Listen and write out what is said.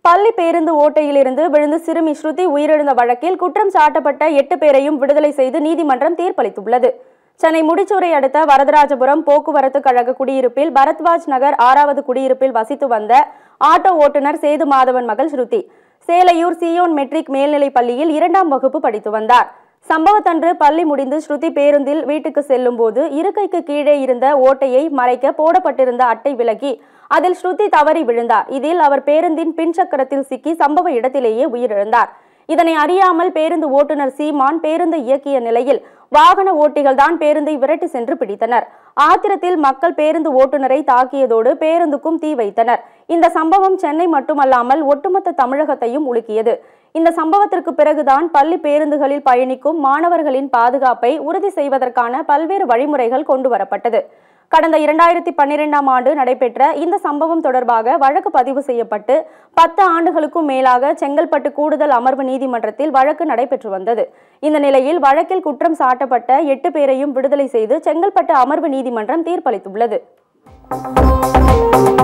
பள்ளி பேருந்து ஓட்டையிலிருந்து விழுந்து சிறுமி ஸ்ருதி உயிரிழந்த வழக்கில் குற்றம் சாட்டப்பட்ட எட்டு பேரையும் விடுதலை செய்து நீதிமன்றம் தீர்ப்பளித்துள்ளது சென்னை முடிச்சூரை அடுத்த வரதராஜபுரம் போக்குவரத்து கழக குடியிருப்பில் பரத்வாஜ் நகர் ஆறாவது குடியிருப்பில் வசித்து வந்த ஆட்டோ ஓட்டுநர் சேது மாதவன் மகள் ஸ்ருதி சேலையூர் சியோன் மெட்ரிக் மேல்நிலைப் பள்ளியில் இரண்டாம் வகுப்பு படித்து வந்தார் சம்பவத்தன்று பள்ளி முடிந்து ஸ்ருதி பேருந்தில் வீட்டுக்கு செல்லும் போது இருக்கைக்கு கீழே இருந்த ஓட்டையை மறைக்க போடப்பட்டிருந்த அட்டை விலகி அதில் ஸ்ருதி தவறி விழுந்தார் இதில் அவர் பேருந்தின் பின் சக்கரத்தில் சிக்கி சம்பவ இடத்திலேயே உயிரிழந்தார் இதனை அறியாமல் பேருந்து ஓட்டுநர் சீமான் பேருந்து இயக்கிய நிலையில் வாகன ஓட்டிகள் தான் பேருந்தை விரட்டி சென்று பிடித்தனர் ஆத்திரத்தில் மக்கள் பேருந்து ஓட்டுநரை தாக்கியதோடு பேருந்துக்கும் தீ வைத்தனர் இந்த சம்பவம் சென்னை மட்டுமல்லாமல் ஒட்டுமொத்த தமிழகத்தையும் உலுக்கியது இந்த சம்பவத்திற்கு பிறகுதான் பள்ளி பேருந்துகளில் பயணிக்கும் மாணவர்களின் பாதுகாப்பை உறுதி செய்வதற்கான பல்வேறு வழிமுறைகள் கொண்டு வரப்பட்டது கடந்த இரண்டாயிரத்தி பன்னிரெண்டாம் ஆண்டு நடைபெற்ற இந்த சம்பவம் தொடர்பாக வழக்கு பதிவு செய்யப்பட்டு பத்து ஆண்டுகளுக்கும் மேலாக செங்கல்பட்டு கூடுதல் அமர்வு நீதிமன்றத்தில் வழக்கு நடைபெற்று வந்தது இந்த நிலையில் வழக்கில் குற்றம் சாட்டப்பட்ட எட்டு பேரையும் விடுதலை செய்து செங்கல்பட்டு அமர்வு நீதிமன்றம் தீர்ப்பளித்துள்ளது